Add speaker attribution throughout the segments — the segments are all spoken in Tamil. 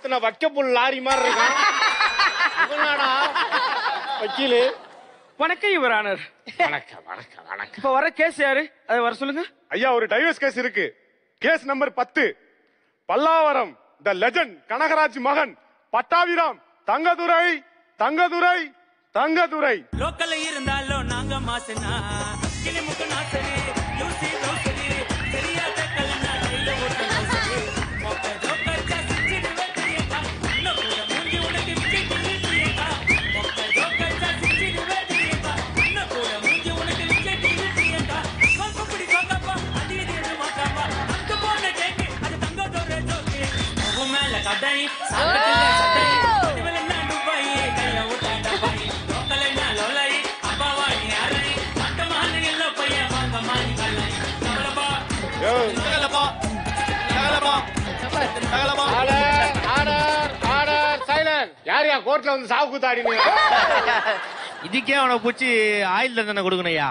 Speaker 1: மாத்தின வைக்கப்புல் லாரி மாதிரி இருக்கான் இவனாடா வக்கீலு
Speaker 2: வணக்கம் யுவர் ஆனர்
Speaker 1: வணக்கம் வணக்கம் வணக்கம்
Speaker 2: இப்ப வர கேஸ் யாரு அதை வர சொல்லுங்க
Speaker 3: ஐயா ஒரு டைவர்ஸ் கேஸ் இருக்கு கேஸ் நம்பர் பத்து பல்லாவரம் த லெஜண்ட் கனகராஜ் மகன் பட்டாபிராம் தங்கதுரை தங்கதுரை தங்கதுரை
Speaker 4: லோக்கல்ல இருந்தாலும் நாங்க மாசனா கிளிமுக்கு நாசரி யூசி லோக்கரி சரியா தக்கலனா கையில ஓட்ட நோசரி மொக்க ஜோக்கர் சிச்சிடு வெற்றியக்கா இன்னும் கூட மூஞ்சி உனக்கு விஜய் திருச்சியக்கா மொக்க ஜோக்கர் சிச்சிடு வெற்றியக்கா இன்னும் கூட மூஞ்சி உனக்கு விஜய் திருச்சியக்கா கொம்பு பிடி கொங்கப்பா அது இது எது மாக்காப்பா அங்க போன கேக்கு அது தங்க தோற ஜோக்கு முகம் மேல கடை சாப்பிட்டு சட்டை அதுவெல்லாம் என்ன துபாய் கையில ஊட்டாண்ட பாய் லோக்கல் என்ன லோலை அப்பாவா நீ யாரை மட்டமான எல்லாம் பையன் வாங்க மாறி கல்லை கவலைப்பா கவலைப்பா கவலைப்பா கவலைப்பா
Speaker 1: ஆர்டர் ஆர்டர் ஆர்டர் சைலன் யார் யா கோர்ட்ல வந்து சாவு கூத்தாடினீங்க
Speaker 5: இதுக்கே அவனை பூச்சி ஆயில் தண்டனை கொடுக்கணையா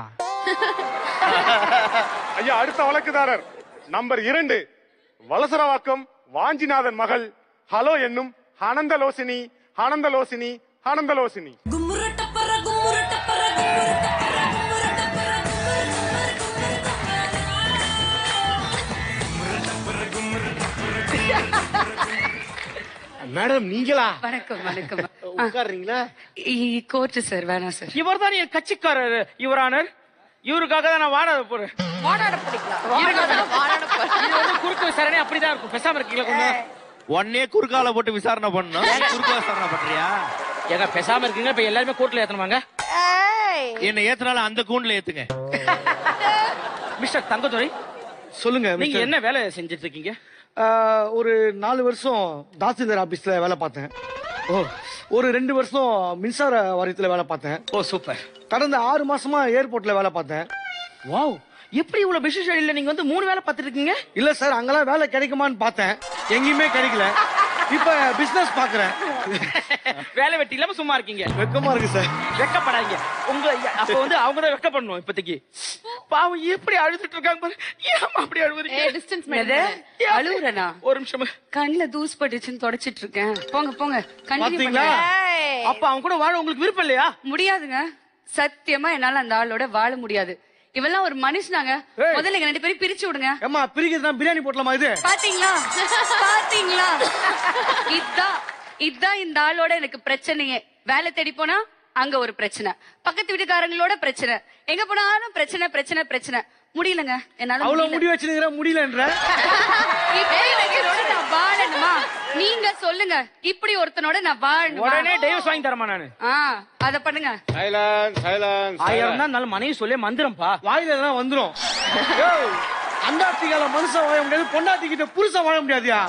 Speaker 3: ஐயா அடுத்த வழக்குதாரர் நம்பர் இரண்டு வலசரவாக்கம் வாஞ்சிநாதன் மகள் ஹலோ என்னும் அனந்தலோசினி அனந்தலோசினி அனந்தலோசினி
Speaker 6: கும்முரட்டப்பற கும்முரட்டப்பற கும்முரட்டப்பற கும்முரட்டப்பற
Speaker 1: மேடம் நீங்களா
Speaker 7: வணக்கம் வணக்கம்
Speaker 1: உட்கார்றீங்களா
Speaker 7: கோர்ட்டு சார் வேணாம் சார்
Speaker 2: இவர் தான் என் கட்சிக்காரர் யுவர் ஆனர் இவருக்காக தான் நான் வாடாத போறேன் இது வந்து குறுக்கு விசாரணை அப்படிதான் இருக்கும் பேசாம இருக்கீங்களா கொஞ்சம்
Speaker 5: உடனே குறுக்கால போட்டு விசாரணை பண்ணணும் குறுக்க விசாரணை பண்றியா
Speaker 2: ஏங்க பேசாம இருக்கீங்க இப்ப எல்லாருமே கோர்ட்ல ஏத்தணுமாங்க
Speaker 5: என்ன ஏத்தனால அந்த கூண்டுல ஏத்துங்க
Speaker 2: மிஸ்டர் தங்கதுரை
Speaker 8: சொல்லுங்க
Speaker 2: நீங்க
Speaker 8: மிஸ்டர்.
Speaker 2: என்ன வேலை செஞ்சுட்டு இருக்கீங்க
Speaker 8: ஆஹ், ஒரு நாலு வருஷம் தாசில்தார் ஆபீஸ்ல வேலை பார்த்தேன் ஓ ஒரு ரெண்டு வருஷம் மின்சார வாரியத்துல வேலை பார்த்தேன்
Speaker 2: ஓ சூப்பர்
Speaker 8: கடந்த ஆறு மாசமா ஏர்போர்ட்ல வேலை பார்த்தேன்
Speaker 2: வாவ் எப்படி இவ்வளவு பிஸி ஷெட்யூல்ல நீங்க வந்து மூணு வேலை பார்த்துட்டு இருக்கீங்க
Speaker 8: இல்ல சார் அங்கெல்லாம் வேலை கிடைக்குமான்னு பார்த்தேன் எங்கேயுமே கிடைக்கல இப்ப பிசினஸ் பாக்குறேன்
Speaker 2: வேலை வெட்டி இல்லாம சும்மா இருக்கீங்க
Speaker 8: வெக்கமா இருக்கு சார்
Speaker 2: வெக்கப்படாதீங்க உங்க அப்ப வந்து அவங்க தான் வெக்கப்படணும் இப்போதைக்கு பாவம் எப்படி அழுதுட்டு இருக்காங்க பாரு ஏமா அப்படி அழுவுறீங்க
Speaker 7: ஏ டிஸ்டன்ஸ் அழுவுறனா
Speaker 2: ஒரு நிமிஷம்
Speaker 7: கண்ணுல தூசு பட்டுச்சுன்னு தொடச்சிட்டு இருக்கேன் போங்க போங்க கண்டினியூ
Speaker 2: பாத்தீங்களா
Speaker 7: பண்ணுங்க
Speaker 2: அப்ப அவங்க கூட வாழ உங்களுக்கு விருப்பம் இல்லையா
Speaker 7: முடியாதுங்க சத்தியமா என்னால அந்த ஆளோட வாழ முடியாது இவெல்லாம் ஒரு மனுஷனாங்க
Speaker 8: ஏய்.
Speaker 7: முதல்ல எங்க ரெண்டு பேரும் பிரிச்சு விடுங்க
Speaker 8: ஏமா பிரிக்கிறதுனா பிரியாணி போட்டலாமா இது
Speaker 7: பாத்தீங்களா பாத்தீங்களா இதான் இதான் இந்த ஆளோட எனக்கு பிரச்சனையே வேலை தேடி போனா அங்க ஒரு பிரச்சனை பக்கத்து வீட்டுக்காரங்களோட பிரச்சனை எங்க போனாலும் பிரச்சனை பிரச்சனை பிரச்சனை முடியலங்க என்னால
Speaker 8: அவ்வளவு
Speaker 7: முடியல.
Speaker 8: முடி வச்சுக்கிற முடியலன்ற
Speaker 7: இப்படி ஒருத்தனோட நான் வாழணுமா நீங்க சொல்லுங்க இப்படி ஒருத்தனோட நான் வாழணுமா
Speaker 2: உடனே டைவர்ஸ் வாங்கி தரமா நானு
Speaker 7: ஆ அத பண்ணுங்க
Speaker 1: சைலன்ஸ் சைலன்ஸ்
Speaker 2: ஆயிரம் தான் இருந்தாலும் மனைவி சொல்லி மந்திரம்ப்பா
Speaker 8: வாயில எதனா வந்துரும் ஏய், அண்டார்டிகால மனுஷன் வாழ முடியாது பொண்டாட்டிக்கிட்ட புருஷன் வாழ முடியாதியா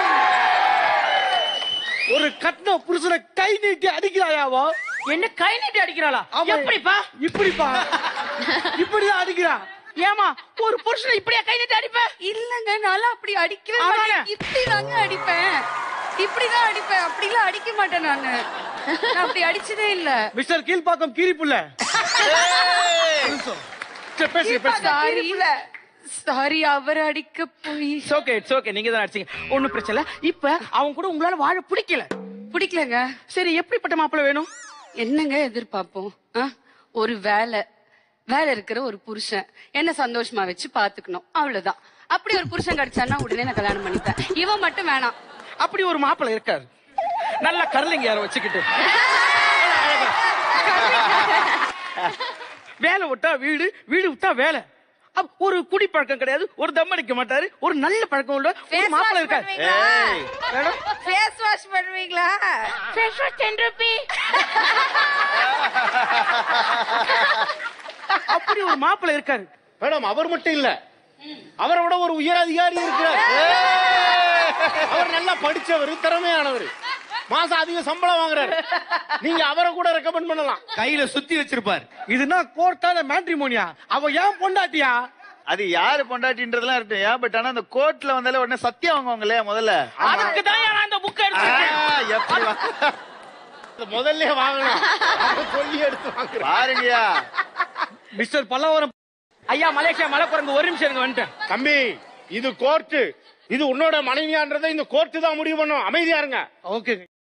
Speaker 8: ஒரு கட்டின புருஷனை கை நீட்டி அடிக்கிறாயாவோ
Speaker 2: என்ன கை நீட்டி அடிக்கிறாளா
Speaker 8: ஆமா.
Speaker 2: எப்படிப்பா
Speaker 8: இப்படிப்பா இப்படிதான் அடிக்கிறா
Speaker 2: ஏமா ஒரு புருஷனை இப்படியா கை நீட்டி அடிப்ப
Speaker 7: இல்லங்க நான் அப்படி அடிக்கவே
Speaker 2: ஆமாங்க.
Speaker 7: மாட்டேன் இப்படிதாங்க அடிப்பேன் இப்படிதான் அடிப்பேன் அப்படிலாம் அடிக்க மாட்டேன் நானு நான் அப்படி அடிச்சதே இல்ல
Speaker 8: மிஸ்டர் கீழ்பாக்கம் கீரி புள்ள சரி, பேசுங்க பேசுங்க
Speaker 7: சாரி சாரி அவர் அடிக்க போய்
Speaker 2: இட்ஸ் ஓகே இட்ஸ் ஓகே நீங்க தான் அடிச்சீங்க ஒண்ணும் பிரச்சனை இல்ல இப்ப அவங்க கூட உங்களால வாழ பிடிக்கல
Speaker 7: பிடிக்கலங்க
Speaker 2: சரி எப்படிப்பட்ட மாப்பிள்ளை வேணும்
Speaker 7: என்னங்க எதிர்பார்ப்போம் ஆ? ஒரு வேலை வேலை இருக்கிற ஒரு புருஷன் என்ன சந்தோஷமா வச்சு பாத்துக்கணும் அவ்வளவுதான் அப்படி ஒரு புருஷன் கிடைச்சான்னா உடனே நான் கல்யாணம் பண்ணிப்பேன் இவன் மட்டும் வேணாம்
Speaker 2: அப்படி ஒரு மாப்பிள்ளை இருக்காரு நல்ல கரலிங்க யார வச்சுக்கிட்டு வேலை விட்டா வீடு வீடு விட்டா வேலை அப்ப ஒரு குடி பழக்கம் கிடையாது ஒரு தம் அடிக்க மாட்டாரு ஒரு நல்ல பழக்கம் உள்ள ஒரு மாப்பிள்ளை இருக்காரு மேடம்
Speaker 7: ஃபேஸ் வாஷ் பண்ணுவீங்களா
Speaker 2: ஃபேஸ் வாஷ் டென் ருபி அப்படி ஒரு மாப்பிள்ளை இருக்காரு
Speaker 1: மேடம் அவர் மட்டும் இல்ல அவரை விட ஒரு உயர் அதிகாரி இருக்கிறார் அவர் நல்லா படிச்சவர் திறமையானவர் மாசம் அதிக சம்பளம் வாங்குறாரு நீங்க அவரை கூட ரெக்கமெண்ட் பண்ணலாம்
Speaker 5: கையில சுத்தி வச்சிருப்பார்
Speaker 8: இதுனா கோர்ட்டான மேட்ரிமோனியா அவ ஏன் பொண்டாட்டியா
Speaker 9: அது யாரு பொண்டாட்டின்றதுலாம் இருக்கட்டும் ஏன் பட் ஆனா அந்த கோர்ட்ல வந்தாலே உடனே சத்தியம் வாங்குவாங்களே முதல்ல
Speaker 2: அதுக்கு தான் நான் அந்த புக்
Speaker 9: ஆ,
Speaker 2: எடுத்துருக்கேன்
Speaker 9: எப்படி வா-
Speaker 1: அது முதல்ல வாங்கலாம் அதை சொல்லி எடுத்து வாங்குறேன்
Speaker 9: பாருங்கய்யா
Speaker 8: மிஸ்டர் பல்லாவரம்
Speaker 2: ஐயா மலேசியா மலை குரங்கு ஒரு நிமிஷம் இருங்க வந்துட்டேன்
Speaker 1: தம்பி இது கோர்ட்டு இது உன்னோட மனைவியான்றதை இந்த கோர்ட்டு தான் முடிவு பண்ணும் அமைதியா இருங்க
Speaker 8: ஓகேங்க